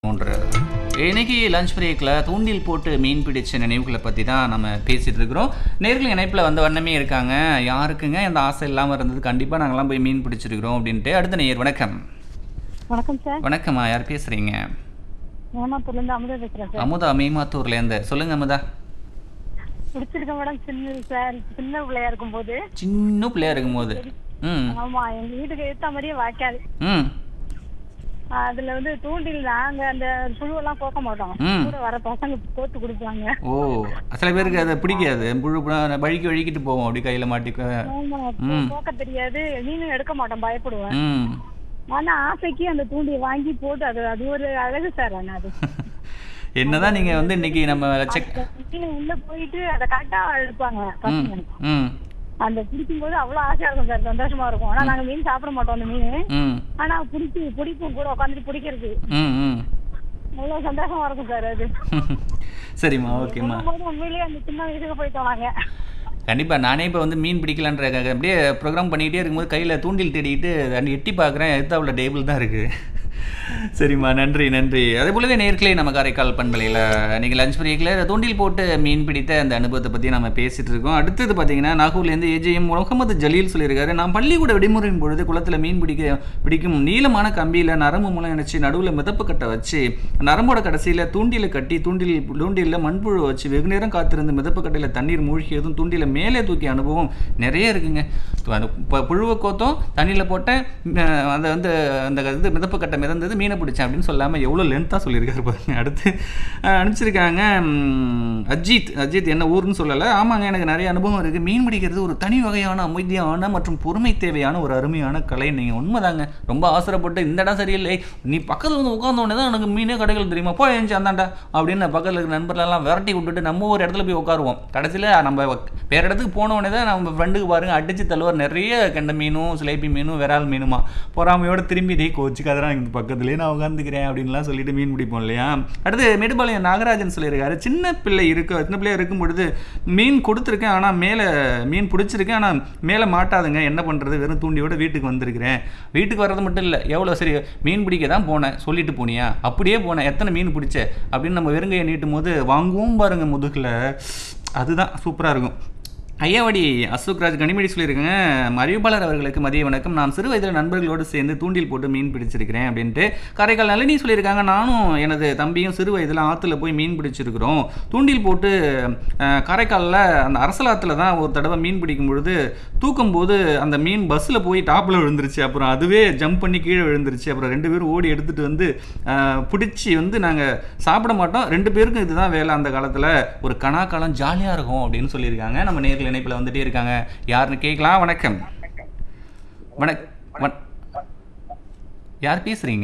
மூன்று இன்னைக்கு லஞ்ச் பிரேக்கில் தூண்டில் போட்டு மீன் பிடிச்ச நினைவுகளை பற்றி தான் நம்ம பேசிகிட்டு இருக்கிறோம் நேரில் இணைப்பில் வந்த வண்ணமே இருக்காங்க யாருக்குங்க இந்த ஆசை இல்லாமல் இருந்தது கண்டிப்பாக நாங்களாம் போய் மீன் பிடிச்சிருக்கிறோம் அப்படின்ட்டு அடுத்த நேயர் வணக்கம் வணக்கம் சார் வணக்கம்மா யார் பேசுகிறீங்க ஏமாத்தூர்ல இருந்து அமுதா பேசுறேன் சார் அமுதா மீமாத்தூர்லேருந்து சொல்லுங்க அமுதா பிடிச்சிருக்க மேடம் சின்ன சார் சின்ன பிள்ளையா இருக்கும்போது சின்ன பிள்ளையா இருக்கும்போது ம் ஆமா எங்க வீட்டுக்கு ஏத்த மாதிரியே வாய்க்காது ம் அதுல வந்து தூண்டில் நாங்க அந்த புழுவெல்லாம் போக்க மாட்டோம் ம். கூட வர பசங்க போட்டு கொடுப்பாங்க ஓ சில பேருக்கு அதை பிடிக்காது புழு புழு வழுக்கி வழுக்கிட்டு போவோம் அப்படி கையில் மாட்டிக்க ஆமா ம். போக்க தெரியாது மீனும் எடுக்க மாட்டோம் பயப்படுவேன் ம் ஆனா ஆசைக்கு அந்த தூண்டியை வாங்கி போட்டு அது அது ஒரு அழகு சார் ஆனா அது என்னதான் நீங்கள் வந்து இன்னைக்கு நம்ம செக் அந்த மீன் உள்ள போயிட்டு அதை கரெக்டா எடுப்பாங்க ம் பசங்க ம் அந்த பிடிக்கும் போது அவ்வளவு ஆசையா இருக்கும் சார் சந்தோஷமா இருக்கும் ஆனா நாங்க மீன் சாப்பிட மாட்டோம் அந்த மீன் ம் ஆனா பிடிச்சி பிடிப்பும் கூட உட்காந்துட்டு பிடிக்கிறது ம் ம் அவ்வளவு சந்தோஷமா இருக்கும் சார் அது சரிம்மா ஓகேம்மா போது உண்மையிலேயே அந்த சின்ன வயசுக்கு போயிட்டோம் நாங்க கண்டிப்பாக நானே இப்போ வந்து மீன் பிடிக்கலான்ற அப்படியே ப்ரோக்ராம் பண்ணிக்கிட்டே இருக்கும்போது கையில் தூண்டில் தேடிக்கிட்டு அண்ட் எட்டி பார்க்குறேன் எத்தாவில் டேபிள் தான் இருக்குது சரிம்மா நன்றி நன்றி அதே போலவே நேர்களே நம்ம காரைக்கால் பண்பலையில் நீங்கள் லஞ்ச் பிரேக்கில் தூண்டில் போட்டு மீன் பிடித்த அந்த அனுபவத்தை பற்றி நம்ம பேசிகிட்டு இருக்கோம் அடுத்தது பார்த்தீங்கன்னா நாகூர்லேருந்து ஏஜேஎம் முகமது ஜலீல் சொல்லியிருக்காரு நான் பள்ளிக்கூட விடுமுறையின் பொழுது குளத்தில் மீன் பிடிக்க பிடிக்கும் நீளமான கம்பியில் நரம்பு மூலம் இணைச்சி நடுவில் மிதப்பு கட்டை வச்சு நரம்போட கடைசியில் தூண்டில கட்டி தூண்டில் தூண்டிலில் மண்புழு வச்சு வெகு நேரம் காத்திருந்து மிதப்பு கட்டையில் தண்ணீர் மூழ்கியதும் தூண்டில மேலே தூக்கிய அனுபவம் நிறைய இருக்குங்க அது ப- புழுவை கோத்தம் தண்ணியில் போட்டேன் அஹ் அதை வந்து அந்த இது மிதப்பு கட்டை மிதந்தது மீனை பிடிச்சேன் அப்படின்னு சொல்லாமல் எவ்வளோ லென்த்தாக சொல்லியிருக்காரு பாருங்க அடுத்து அஹ் அனுப்பிச்சிருக்காங்க ம், அஜித் அஜித் என்ன ஊர்னு சொல்லலை ஆமாங்க எனக்கு நிறைய அனுபவம் இருக்குது மீன் பிடிக்கிறது ஒரு தனி வகையான அமைதியான மற்றும் பொறுமை தேவையான ஒரு அருமையான கலை நீங்கள் உண்மைதாங்க ரொம்ப அவசரப்பட்டு இந்த இடம் சரியில்லை நீ பக்கத்தில் வந்து உட்கார்ந்த உடனே தான் எனக்கு மீனே கிடைக்கல தெரியுமா போய் எழுந்துச்சு அந்தாண்டா அப்படின்னு பக்கத்தில் இருக்கிற நண்பர்களெல்லாம் விரட்டி விட்டுட்டு நம்ம ஒரு இடத்துல போய் உட்காருவோம் கடைசியில் நம்ம வேறு இடத்துக்கு போன உடனே தான் நம்ம ஃப்ரெண்டுக்கு பாருங்க அடிச்சு தள்ளுவார் நிறைய கெண்டை மீனும் சிலேபி மீனும் விரால் மீனுமா பொறாமையோட திரும்பி டேய் கோச்சுக்காதரா இங்கே பக்கத்துலேயே நான் உட்காந்துக்கிறேன் அப்படின்லாம் சொல்லிட்டு மீன் பிடிப்போம் இல்லையா அடுத்து மேடுபாளையம் நாகராஜன் சொல்லியிருக்காரு சின்ன பிள்ளை இருக்கு சின்ன பிள்ளையா இருக்கும் பொழுது மீன் கொடுத்துருக்கேன் ஆனால் மேலே மீன் பிடிச்சிருக்கேன் ஆனால் மேலே மாட்டாதுங்க என்ன பண்ணுறது வெறும் தூண்டியோட வீட்டுக்கு வந்திருக்கிறேன் வீட்டுக்கு வர்றது மட்டும் இல்லை எவ்வளோ சரி மீன் பிடிக்க தான் போனேன் சொல்லிட்டு போனியா அப்படியே போனேன் எத்தனை மீன் பிடிச்ச அப்படின்னு நம்ம வெறுங்கையை நீட்டும் போது வாங்குவோம் பாருங்க முதுகில் அதுதான் சூப்பராக இருக்கும் ஐயாவடி அசோக்ராஜ் கனிமொழி சொல்லியிருக்காங்க அறிவிப்பாளர் அவர்களுக்கு மதிய வணக்கம் நான் சிறு வயதில் நண்பர்களோடு சேர்ந்து தூண்டில் போட்டு மீன் பிடிச்சிருக்கிறேன் அப்படின்ட்டு காரைக்கால் நளினி சொல்லியிருக்காங்க நானும் எனது தம்பியும் சிறு வயதில் ஆற்றுல போய் மீன் பிடிச்சிருக்கிறோம் தூண்டில் போட்டு அஹ், காரைக்காலில் அந்த அரசலாத்துல தான் ஒரு தடவை மீன் பிடிக்கும் பொழுது தூக்கும் போது அந்த மீன் பஸ்ஸில் போய் டாப்பில் விழுந்துருச்சு அப்புறம் அதுவே ஜம்ப் பண்ணி கீழே விழுந்துருச்சு அப்புறம் ரெண்டு பேரும் ஓடி எடுத்துகிட்டு வந்து அஹ், பிடிச்சி வந்து நாங்கள் சாப்பிட மாட்டோம் ரெண்டு பேருக்கும் இதுதான் வேலை அந்த காலத்தில் ஒரு கணா காலம் ஜாலியாக இருக்கும் அப்படின்னு சொல்லியிருக்காங்க நம்ம நேரில் இணைப்பில் வந்துட்டே இருக்காங்க யாருன்னு கேட்கலாம் வணக்கம் வணக் வண- யார் பேசுறீங்க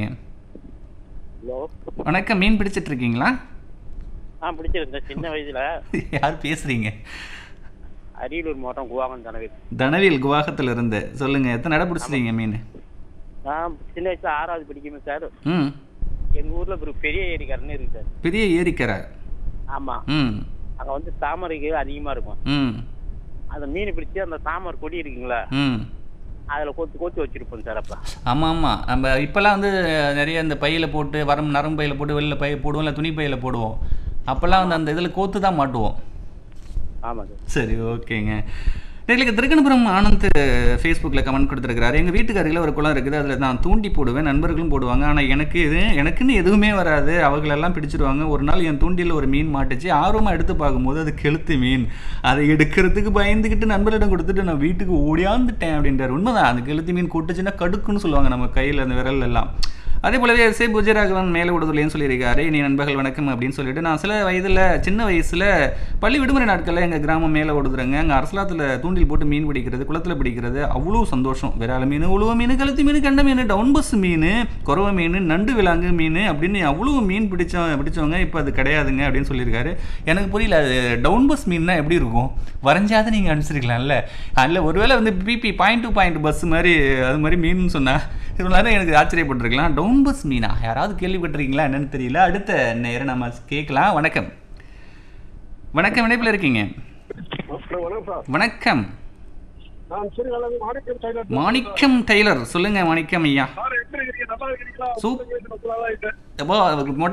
ஹலோ வணக்கம் மீன் பிடிச்சிட்டு இருக்கீங்களா ஆ பிடிச்சிருந்தேன் சின்ன வயசுல யார் பேசுறீங்க அரியலூர் மாவட்டம் குவாகம் தனவே தனவேல் குவாகத்துல இருந்து சொல்லுங்க எத்தனை இடம் பிடிச்சிட்டீங்க மீன் நான் சின்ன வயசுல ஆறாவது படிக்குமே சார் ம் எங்க ஊர்ல ஒரு பெரிய ஏரிக்கரைன்னு இருக்கு சார் பெரிய ஏரிக்கரை ஆமா ம் அங்க வந்து தாமரைக்கு அதிகமா இருக்கும் ம் அந்த மீன் பிடிச்சி அந்த தாமரை கொடி இருக்குங்களா ம் அதுல கோத்து கோத்து வச்சிருப்போம் சார் அப்ப ஆமாம் ஆமாம் நம்ம இப்போல்லாம் வந்து நிறைய இந்த பையில் போட்டு வரம் நரம் பையில் போட்டு வெளில பை போடுவோம் இல்லை துணி பையில் போடுவோம் அப்போல்லாம் வந்து அந்த இதில் கோத்து தான் மாட்டுவோம் ஆமா சார் சரி ஓகேங்க எங்களுக்கு திருக்கணபுரம் ஆனந்த் ஃபேஸ்புக்கில் கமெண்ட் கொடுத்துருக்காரு எங்கள் வீட்டுக்கு அருகில் ஒரு குளம் இருக்குது அதில் நான் தூண்டி போடுவேன் நண்பர்களும் போடுவாங்க ஆனால் எனக்கு இது எனக்குன்னு எதுவுமே வராது அவங்களெல்லாம் பிடிச்சிருவாங்க ஒரு நாள் என் தூண்டியில் ஒரு மீன் மாட்டுச்சு ஆர்வமாக எடுத்து பார்க்கும்போது அது கெளுத்து மீன் அதை எடுக்கிறதுக்கு பயந்துக்கிட்டு நண்பரிடம் கொடுத்துட்டு நான் வீட்டுக்கு ஓடியாந்துட்டேன் அப்படின்றார் உண்மைதான் அந்த கெளுத்து மீன் கொட்டுச்சுன்னா கடுக்குன்னு சொல்லுவாங்க நம்ம கையில் அந்த விரல் எல்லாம் அதே போலவே எஸ் ஏ புஜராகவன் மேலே விடுதலைன்னு சொல்லியிருக்காரு நீ நண்பர்கள் வணக்கம் அப்படின்னு சொல்லிட்டு நான் சில வயதில் சின்ன வயசில் பள்ளி விடுமுறை நாட்களில் எங்கள் கிராமம் மேலே விடுதுறங்க அங்கே அரசலாத்தில் தூண்டில் போட்டு மீன் பிடிக்கிறது குளத்தில் பிடிக்கிறது அவ்வளோ சந்தோஷம் விரால மீன் உழுவ மீன் கழுத்து மீன் கண்ட மீன் டவுன் பஸ் மீன் குறவ மீன் நண்டு விலாங்கு மீன் அப்படின்னு அவ்வளோ மீன் பிடிச்சோம் பிடிச்சவங்க இப்போ அது கிடையாதுங்க அப்படின்னு சொல்லியிருக்காரு எனக்கு புரியல அது டவுன் பஸ் மீன்னா எப்படி இருக்கும் வரைஞ்சாத நீங்கள் அனுப்பிச்சிருக்கலாம்ல அதில் ஒருவேளை வந்து பிபி பாயிண்ட் டு பாயிண்ட் பஸ் மாதிரி அது மாதிரி மீன் சொன்னா இவ்வளோ நேரம் எனக்கு ஆச்சரியப்பட்டிருக்கலாம் டவுன் பஸ் மீனா யாராவது கேள்விப்பட்டிருக்கீங்களா என்னன்னு தெரியல அடுத்த நேரம் நம்ம கேட்கலாம் வணக்கம் வணக்கம் இணைப்பில் இருக்கீங்க வணக்கம் சார் வணக்கம் நான் சிறுகலந்து மாணிக்கம் டெய்லர் மாணிக்கம் டெய்லர் சொல்லுங்க மாணிக்கம் ஐயா சார் எப்படி இருக்கீங்க நல்லா இருக்கிறீங்களா சூப்- மக்களா அப்போ மொட்டை